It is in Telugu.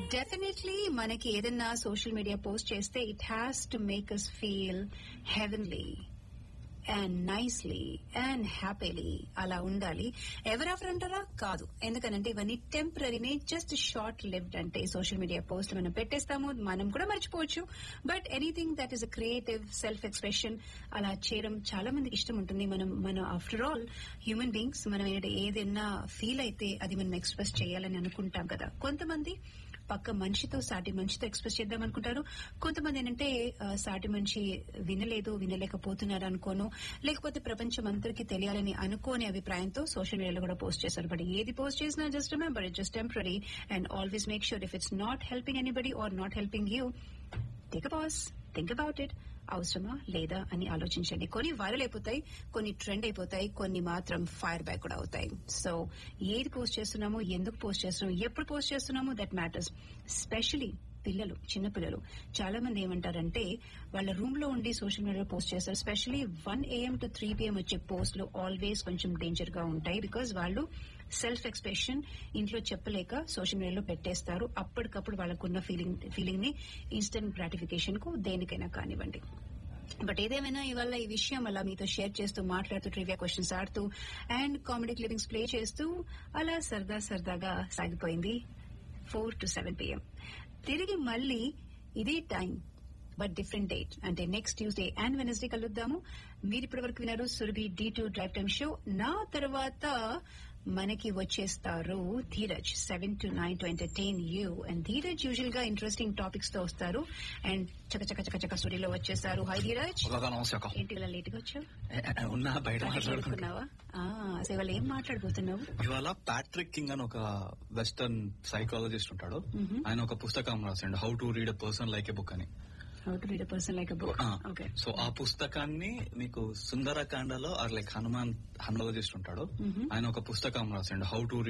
డెఫినెట్లీ మనకి ఏదైనా సోషల్ మీడియా పోస్ట్ చేస్తే it has to make us feel heavenly and nicely and happily అలా ఉండాలి ఎవరెవరు అంటారా కాదు ఎందుకనంటే ఇవన్నీ టెంపరీనే జస్ట్ షార్ట్ లివ్డ్ అంటే సోషల్ మీడియా పోస్ట్ మనం పెట్టేస్తాము మనం కూడా మర్చిపోవచ్చు but anything that is a creative self expression అలా చేయడం చాలా మందికి ఇష్టం ఉంటుంది మనం మనం ఆఫ్టర్ ఆల్ హ్యూమన్ బీయింగ్స్ మనం ఏంటంటే ఏదైనా ఫీల్ అయితే అది మనం ఎక్స్ప్రెస్ చేయాలని అనుకుంటాం కదా కొంతమంది పక్క మనిషితో సాటి మనిషితో ఎక్స్ప్రెస్ చేద్దాం అనుకుంటారు కొంతమంది ఏంటంటే ఆ, సాటి మనిషి వినలేదు వినలేకపోతున్నారు అనుకోను లేకపోతే ప్రపంచం అందరికీ తెలియాలని అనుకోని అభిప్రాయంతో సోషల్ మీడియాలో కూడా పోస్ట్ చేశారు బట్ ఏది పోస్ట్ చేసినా just remember it just temporary and always make sure if it's not helping anybody or not helping you take pause think about it అవసరమా లేదా అని ఆలోచించండి కొన్ని వైరల్ అయిపోతాయి కొన్ని ట్రెండ్ అయిపోతాయి కొన్ని మాత్రం ఫైర్ బ్యాక్ కూడా అవుతాయి సో ఏది పోస్ట్ చేస్తున్నామో ఎందుకు పోస్ట్ చేస్తున్నామో ఎప్పుడు పోస్ట్ చేస్తున్నామో దట్ మ్యాటర్స్ స్పెషలీ పిల్లలు చిన్న పిల్లలు చాలా మంది ఏమంటారంటే వాళ్ళ రూమ్ లో ఉండి సోషల్ మీడియాలో పోస్ట్ చేస్తారు specially one AM to three PM వచ్చే పోస్ట్లు ఆల్వేస్ కొంచెం డేంజర్ గా ఉంటాయి బికాజ్ వాళ్ళు సెల్ఫ్ ఎక్స్ప్రెషన్ ఇంట్లో చెప్పలేక సోషల్ మీడియాలో పెట్టేస్తారు అప్పటికప్పుడు వాళ్ళకున్న ఫీలింగ్ ఫీలింగ్ ని ఇన్స్టెంట్ గ్రాటిఫికేషన్ కు దేనికైనా కానివ్వండి బట్ ఏదేమైనా ఇవాళ ఈ విషయం అలా మీతో షేర్ చేస్తూ మాట్లాడుతూ ట్రివియా క్వశ్చన్స్ ఆడుతూ అండ్ కామెడీ క్లిపింగ్స్ ప్లే చేస్తూ అలా సరదా సరదాగా సాగిపోయింది ఫోర్ టు సెవెన్ పిఎం తిరిగి మళ్ళీ ఇదే టైం బట్ డిఫరెంట్ డేట్ అంటే నెక్స్ట్ ట్యూస్డే అండ్ వెనస్డే కలుద్దాము మీరు ఇప్పటి వరకు విన్నారు Surabhi D two drive time show నా తర్వాత మనకి వచ్చేస్తారు Dheeraj seven to nine to entertain you and Dheeraj usual గా ఇంట్రెస్టింగ్ టాపిక్స్ తో వస్తారు అండ్ చక చక చక చక స్టూడియోలో వచ్చేసారు హై ధీరజ్ ఒక నమస్తే అక్క ఏంటి ఇలా లేట్ గా వచ్చావు ఉన్నా బయట మాట్లాడుకుంటున్నా అనుకున్నావా అసలు ఇవాళ ఏం మాట్లాడబోతున్నావు ఇవాళ ప్యాట్రిక్ కింగ్ అని ఒక వెస్టర్న్ సైకాలజిస్ట్ ఉంటాడు Mhm. ఆయన ఒక పుస్తకం రాసిండు how to read a person like a book అని how to read a person like a book ఆ, ఓకే సో ఆ పుస్తకాన్ని మీకు సుందరకాండలో ఆర్ లైక్ హనుమాన్ హనుమాలజిస్ట్ ఉంటాడు Mhm. ఆయన ఒక పుస్తకం రాసిండు హౌ టు